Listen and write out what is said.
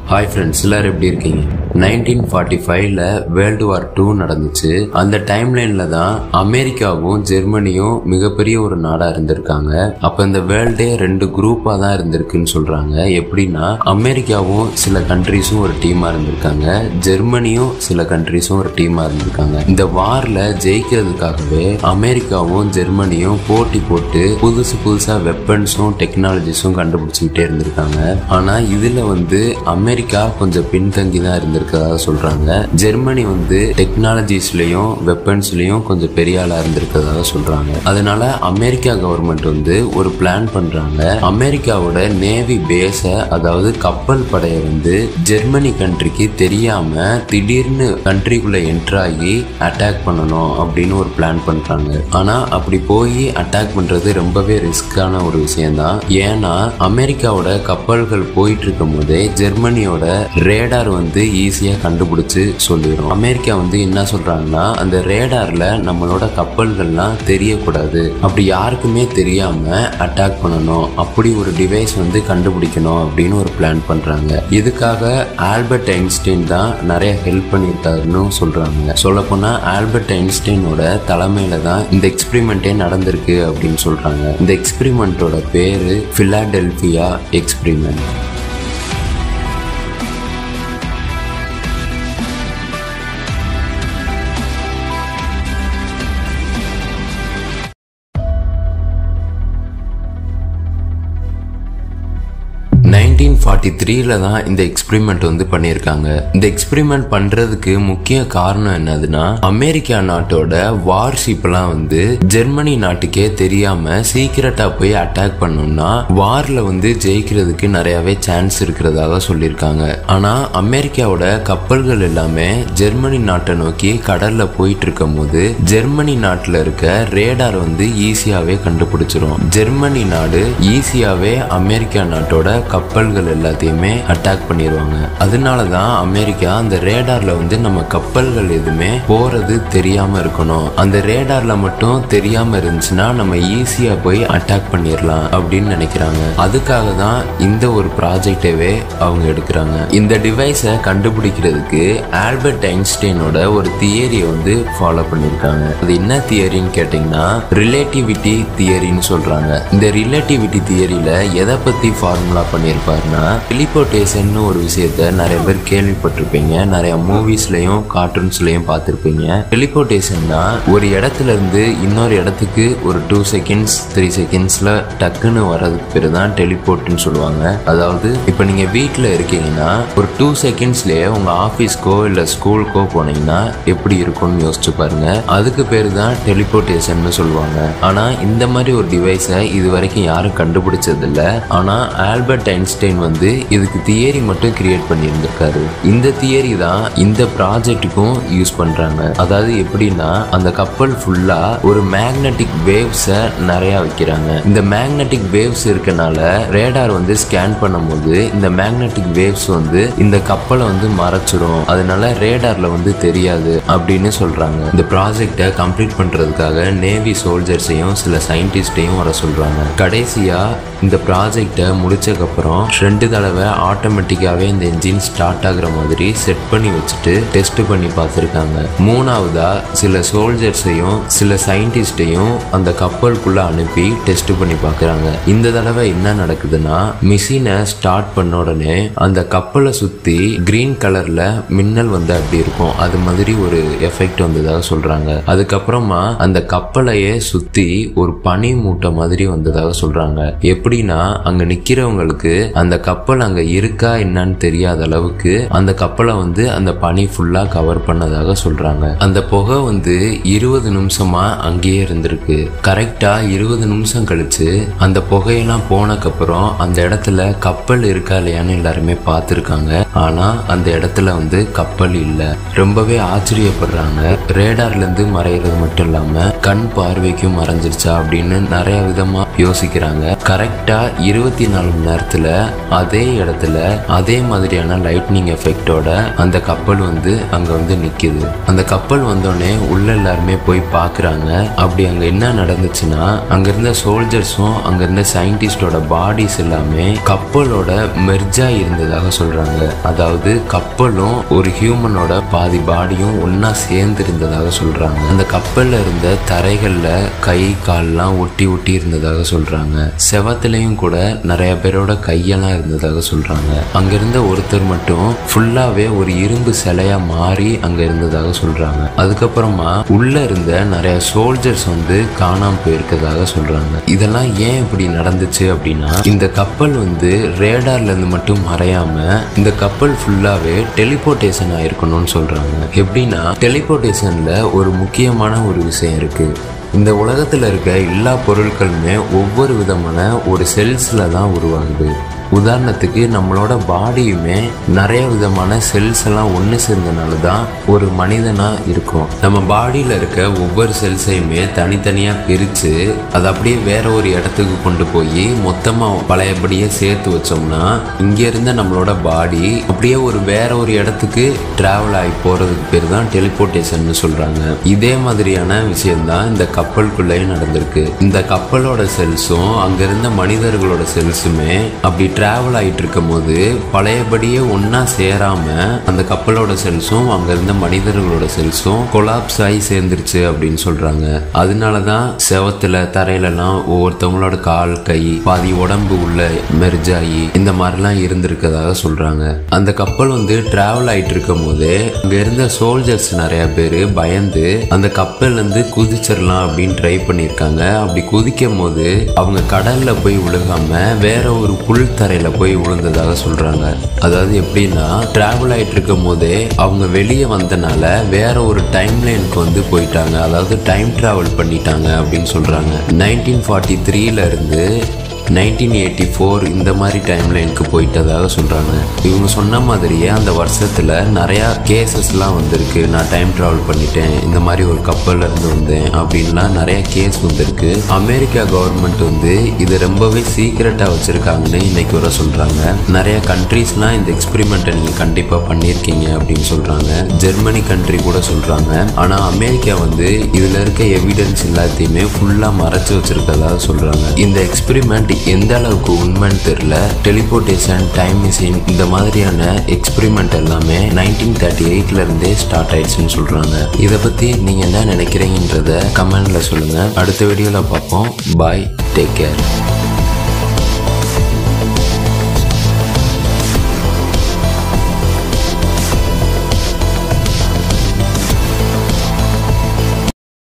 hi friends எல்லாரும் எப்படி இருக்கீங்க நைன்டீன் ஃபார்ட்டி ஃபைவ்ல வேர்ல்டு வார் டூ நடந்துச்சு அந்த டைம் லைன்ல தான் அமெரிக்காவும் ஜெர்மனியும் மிகப்பெரிய ஒரு நாடா இருந்திருக்காங்க அப்ப இந்த வேர்ல்டே ரெண்டு குரூப்பா தான் இருந்திருக்குன்னு சொல்றாங்க எப்படின்னா அமெரிக்காவும் சில கண்ட்ரிஸும் ஒரு டீமா இருந்திருக்காங்க ஜெர்மனியும் சில கண்ட்ரிஸும் ஒரு டீமா இருந்திருக்காங்க இந்த வார்ல ஜெயிக்கிறதுக்காகவே அமெரிக்காவும் ஜெர்மனியும் போட்டி போட்டு புதுசு புதுசா வெப்பன்ஸும் டெக்னாலஜிஸும் கண்டுபிடிச்சுக்கிட்டே இருந்திருக்காங்க ஆனா இதுல வந்து அமெரிக்கா கொஞ்சம் பின்தங்கி தான் இருந்திருக்கதாக சொல்றாங்க ஜெர்மனி வந்து டெக்னாலஜிஸ்லயும் வெப்பன்ஸ்லயும் கொஞ்சம் பெரிய ஆளா இருந்திருக்கிறதாக சொல்றாங்க அதனால அமெரிக்கா கவர்மெண்ட் வந்து ஒரு பிளான் பண்றாங்க அமெரிக்காவோட நேவி பேஸ அதாவது கப்பல் படையை வந்து ஜெர்மனி கண்ட்ரிக்கு தெரியாம திடீர்னு கண்ட்ரிக்குள்ள என்ட்ராகி அட்டாக் பண்ணணும் அப்படின்னு ஒரு பிளான் பண்றாங்க ஆனா அப்படி போய் அட்டாக் பண்றது ரொம்பவே ரிஸ்கான ஒரு விஷயம்தான் ஏன்னா அமெரிக்காவோட கப்பல்கள் போயிட்டு இருக்கும் போதே ஜெர்மனியோட ரேடார் வந்து ஈஸியா கண்டுபிடிச்சு சொல்லிடும் அமெரிக்கா வந்து என்ன சொல்றாங்கன்னா அந்த ரேடார்ல நம்மளோட கப்பல்கள்லாம் தெரியக்கூடாது அப்படி யாருக்குமே தெரியாம அட்டாக் பண்ணணும் அப்படி ஒரு டிவைஸ் வந்து கண்டுபிடிக்கணும் அப்படின்னு ஒரு பிளான் பண்றாங்க இதுக்காக ஆல்பர்ட் ஐன்ஸ்டைன் தான் நிறைய ஹெல்ப் பண்ணியிருக்காருன்னு சொல்றாங்க சொல்லப்போனா ஆல்பர்ட் ஐன்ஸ்டைனோட தலைமையில தான் இந்த எக்ஸ்பிரிமெண்ட்டே நடந்திருக்கு அப்படின்னு சொல்றாங்க இந்த எக்ஸ்பிரிமெண்ட்டோட பேரு பிலாடெல்பியா எக்ஸ்பிரிமெண்ட் நைன்டீன் ஃபார்ட்டி த்ரீல தான் இந்த எக்ஸ்பிரிமெண்ட் வந்து பண்ணியிருக்காங்க இந்த எக்ஸ்பிரிமெண்ட் பண்றதுக்கு முக்கிய காரணம் என்னதுன்னா அமெரிக்கா நாட்டோட வார்ஷிப்லாம் வந்து ஜெர்மனி நாட்டுக்கே தெரியாம சீக்கிரட்டா போய் அட்டாக் பண்ணோம்னா வார்ல வந்து ஜெயிக்கிறதுக்கு நிறையவே சான்ஸ் இருக்கிறதாக சொல்லியிருக்காங்க ஆனா அமெரிக்காவோட கப்பல்கள் எல்லாமே ஜெர்மனி நாட்டை நோக்கி கடல்ல போயிட்டு இருக்கும் போது ஜெர்மனி நாட்டுல இருக்க ரேடார் வந்து ஈஸியாவே கண்டுபிடிச்சிரும் ஜெர்மனி நாடு ஈஸியாவே அமெரிக்கா நாட்டோட கப்பல்கள் எல்லாத்தையுமே அட்டாக் பண்ணிடுவாங்க அதனால தான் அமெரிக்கா அந்த ரேடார்ல வந்து நம்ம கப்பல்கள் எதுவுமே போறது தெரியாம இருக்கணும் அந்த ரேடார்ல மட்டும் தெரியாம இருந்துச்சுன்னா நம்ம ஈஸியா போய் அட்டாக் பண்ணிடலாம் அப்படின்னு நினைக்கிறாங்க அதுக்காக தான் இந்த ஒரு ப்ராஜெக்டவே அவங்க எடுக்கிறாங்க இந்த டிவைஸை கண்டுபிடிக்கிறதுக்கு ஆல்பர்ட் ஐன்ஸ்டைனோட ஒரு தியரியை வந்து ஃபாலோ பண்ணியிருக்காங்க அது என்ன தியரின்னு கேட்டிங்கன்னா ரிலேட்டிவிட்டி தியரின்னு சொல்றாங்க இந்த ரிலேட்டிவிட்டி தியரியில எதை பத்தி ஃபார்முலா பண்ணியிருப்பாருன்னா டெலிபோர்டேஷன் ஒரு விஷயத்த நிறைய பேர் கேள்விப்பட்டிருப்பீங்க நிறைய மூவிஸ்லயும் கார்ட்டூன்ஸ்லயும் பார்த்துருப்பீங்க டெலிபோர்டேஷன்னா ஒரு இடத்துல இருந்து இன்னொரு இடத்துக்கு ஒரு டூ செகண்ட்ஸ் த்ரீ செகண்ட்ஸ்ல டக்குன்னு வர்றதுக்கு பேர் தான் டெலிபோர்ட்னு சொல்லுவாங்க அதாவது இப்போ நீங்க வீட்டில் இருக்கீங்கன்னா ஒரு டூ செகண்ட்ஸ்லயே உங்க ஆஃபீஸ்க்கோ இல்லை ஸ்கூலுக்கோ போனீங்கன்னா எப்படி இருக்கும்னு யோசிச்சு பாருங்க அதுக்கு பேர் தான் டெலிபோர்டேஷன் சொல்லுவாங்க ஆனா இந்த மாதிரி ஒரு டிவைஸை இது வரைக்கும் யாரும் கண்டுபிடிச்சதில்ல ஆனா ஆல்பர்ட் ஐன்ஸ்டைன் வந்து இதுக்கு தியரி மட்டும் கிரியேட் பண்ணியிருந்திருக்காரு இந்த தியரி தான் இந்த ப்ராஜெக்ட்டுக்கும் யூஸ் பண்றாங்க அதாவது எப்படின்னா அந்த கப்பல் ஃபுல்லா ஒரு மேக்னெட்டிக் வேவ்ஸை நிறைய வைக்கிறாங்க இந்த மேக்னெட்டிக் வேவ்ஸ் இருக்கனால ரேடார் வந்து ஸ்கேன் பண்ணும்போது இந்த மேக்னெட்டிக் வேவ்ஸ் வந்து இந்த கப்பலை வந்து மறைச்சிடும் அதனால ரேடார்ல வந்து தெரியாது அப்படின்னு சொல்றாங்க இந்த ப்ராஜெக்டை கம்ப்ளீட் பண்றதுக்காக நேவி சோல்ஜர்ஸையும் சில சயின்டிஸ்டையும் வர சொல்றாங்க கடைசியா இந்த ப்ராஜெக்டை முடிச்சக்கப்புறம் ரெண்டு தடவை ஆட்டோமேட்டிக்காவே இந்த என்ஜின் ஸ்டார்ட் ஆகுற மாதிரி செட் பண்ணி வச்சுட்டு டெஸ்ட் பண்ணி பார்த்துருக்காங்க மூணாவதா சில சோல்ஜர்ஸையும் சில சயின்டிஸ்டையும் அந்த கப்பலுக்குள்ள அனுப்பி டெஸ்ட் பண்ணி பார்க்குறாங்க இந்த தடவை என்ன நடக்குதுன்னா மிஷினை ஸ்டார்ட் பண்ண உடனே அந்த கப்பலை சுற்றி கிரீன் கலர்ல மின்னல் வந்து அப்படி இருக்கும் அது மாதிரி ஒரு எஃபெக்ட் வந்ததாக சொல்றாங்க அதுக்கப்புறமா அந்த கப்பலையே சுற்றி ஒரு பனி மூட்டை மாதிரி வந்ததாக சொல்றாங்க எப்படின்னா அங்க நிக்கிறவங்களுக்கு அந்த கப்பல் அங்க இருக்கா என்னன்னு தெரியாத அளவுக்கு அந்த கப்பலை வந்து அந்த பனி ஃபுல்லா கவர் பண்ணதாக சொல்றாங்க அந்த புகை வந்து இருபது நிமிஷமா அங்கேயே இருந்திருக்கு கரெக்டா இருபது நிமிஷம் கழிச்சு அந்த புகையெல்லாம் போனக்கப்புறம் அந்த இடத்துல கப்பல் இருக்கா இல்லையான்னு எல்லாருமே பார்த்துருக்காங்க ஆனா அந்த இடத்துல வந்து கப்பல் இல்ல ரொம்பவே ஆச்சரியப்படுறாங்க ரேடார்ல இருந்து மறைகிறது மட்டும் இல்லாம கண் பார்வைக்கும் மறைஞ்சிருச்சா அப்படின்னு நிறைய விதமா யோசிக்கிறாங்க கரெக்டா கரெக்டா இருபத்தி நாலு மணி நேரத்துல அதே இடத்துல அதே மாதிரியான லைட்னிங் எஃபெக்டோட அந்த கப்பல் வந்து அங்க வந்து நிக்குது அந்த கப்பல் வந்தோடனே உள்ள எல்லாருமே போய் பார்க்கறாங்க அப்படி அங்க என்ன நடந்துச்சுன்னா அங்க இருந்த சோல்ஜர்ஸும் அங்க இருந்த சயின்டிஸ்டோட பாடிஸ் எல்லாமே கப்பலோட மெர்ஜா இருந்ததாக சொல்றாங்க அதாவது கப்பலும் ஒரு ஹியூமனோட பாதி பாடியும் ஒன்னா சேர்ந்து இருந்ததாக சொல்றாங்க அந்த கப்பல்ல இருந்த தரைகள்ல கை கால்லாம் ஒட்டி ஒட்டி இருந்ததாக சொல்றாங்க செவத்துலயும் கூட நிறைய பேரோட கையெல்லாம் இருந்ததாக சொல்றாங்க அங்க இருந்த ஒருத்தர் மட்டும் ஃபுல்லாவே ஒரு இரும்பு சிலையா மாறி அங்க இருந்ததாக சொல்றாங்க அதுக்கப்புறமா உள்ள இருந்த நிறைய சோல்ஜர்ஸ் வந்து காணாம போயிருக்கதாக சொல்றாங்க இதெல்லாம் ஏன் இப்படி நடந்துச்சு அப்படின்னா இந்த கப்பல் வந்து ரேடார்ல இருந்து மட்டும் மறையாம இந்த கப்பல் ஃபுல்லாவே டெலிபோர்டேஷன் ஆயிருக்கணும்னு சொல்றாங்க எப்படின்னா டெலிபோர்டேஷன்ல ஒரு முக்கியமான ஒரு விஷயம் இருக்கு இந்த உலகத்தில் இருக்க எல்லா பொருட்களுமே ஒவ்வொரு விதமான ஒரு செல்ஸில் தான் உருவாகுது உதாரணத்துக்கு நம்மளோட பாடியுமே நிறைய விதமான செல்ஸ் எல்லாம் ஒன்று சேர்ந்தனால தான் ஒரு மனிதனாக இருக்கும் நம்ம பாடியில் இருக்க ஒவ்வொரு செல்ஸையுமே தனித்தனியாக பிரித்து அதை அப்படியே வேற ஒரு இடத்துக்கு கொண்டு போய் மொத்தமாக பழையபடியே சேர்த்து வச்சோம்னா இங்கே இருந்த நம்மளோட பாடி அப்படியே ஒரு வேற ஒரு இடத்துக்கு டிராவல் ஆகி போகிறதுக்கு பேர் தான் டெலிபோர்டேஷன் சொல்கிறாங்க இதே மாதிரியான விஷயம்தான் இந்த கப்பலுக்குள்ளேயும் நடந்திருக்கு இந்த கப்பலோட செல்ஸும் அங்கே இருந்த மனிதர்களோட செல்ஸுமே அப்படி டிராவல் ஆகிட்டு இருக்கும் போது பழையபடியே ஒன்றா சேராம அந்த கப்பலோட செல்ஸும் அங்கே இருந்த மனிதர்களோட செல்ஸும் கொலாப்ஸ் ஆகி சேர்ந்துருச்சு அப்படின்னு சொல்றாங்க அதனால தான் செவத்துல தரையிலலாம் ஒவ்வொருத்தவங்களோட கால் கை பாதி உடம்பு உள்ள மெர்ஜாயி இந்த மாதிரிலாம் இருந்திருக்கதாக சொல்றாங்க அந்த கப்பல் வந்து டிராவல் ஆயிட்டு இருக்கும் போதே அங்க இருந்த சோல்ஜர்ஸ் நிறைய பேர் பயந்து அந்த கப்பல்ல இருந்து குதிச்சிடலாம் அப்படின்னு ட்ரை பண்ணியிருக்காங்க அப்படி குதிக்கும் போது அவங்க கடல்ல போய் விழுகாம வேற ஒரு புல் தரையில போய் விழுந்ததாக சொல்றாங்க அதாவது எப்படின்னா டிராவல் ஆயிட்டு இருக்கும் போதே அவங்க வெளியே வந்தனால வேற ஒரு டைம் லைனுக்கு வந்து போயிட்டாங்க அதாவது டைம் டிராவல் பண்ணிட்டாங்க அப்படின்னு சொல்றாங்க நைன்டீன் ஃபார்ட்டி த்ரீல இருந்து நைன்டீன் எயிட்டி ஃபோர் இந்த மாதிரி டைம் லைனுக்கு போயிட்டதாக சொல்கிறாங்க இவங்க சொன்ன மாதிரியே அந்த வருஷத்தில் நிறையா கேசஸ்லாம் வந்திருக்கு நான் டைம் ட்ராவல் பண்ணிட்டேன் இந்த மாதிரி ஒரு கப்பல்ல இருந்து வந்தேன் அப்படின்லாம் நிறைய கேஸ் வந்திருக்கு அமெரிக்கா கவர்மெண்ட் வந்து இது ரொம்பவே சீக்கிரட்டாக வச்சுருக்காங்கன்னு இன்னைக்கு வர சொல்கிறாங்க நிறைய கண்ட்ரீஸ்லாம் இந்த எக்ஸ்பெரிமெண்ட்டை நீங்கள் கண்டிப்பாக பண்ணியிருக்கீங்க அப்படின்னு சொல்கிறாங்க ஜெர்மனி கண்ட்ரி கூட சொல்கிறாங்க ஆனால் அமெரிக்கா வந்து இதில் இருக்க எவிடன்ஸ் எல்லாத்தையுமே ஃபுல்லாக மறைச்சு வச்சிருக்கதா சொல்கிறாங்க இந்த எக்ஸ்பெரிமெண்ட் எந்த அளவுக்கு உண்மைன்னு தெரியல டெலிபோர்டேஷன் டைம் மிஷின் இந்த மாதிரியான எக்ஸ்பெரிமெண்ட் எல்லாமே நைன்டீன் தேர்ட்டி எயிட்ல இருந்தே ஸ்டார்ட் ஆயிடுச்சுன்னு சொல்றாங்க இதை பத்தி நீங்க என்ன நினைக்கிறீங்கன்றத கமெண்ட்ல சொல்லுங்க அடுத்த வீடியோல பார்ப்போம் பாய் டேக் கேர்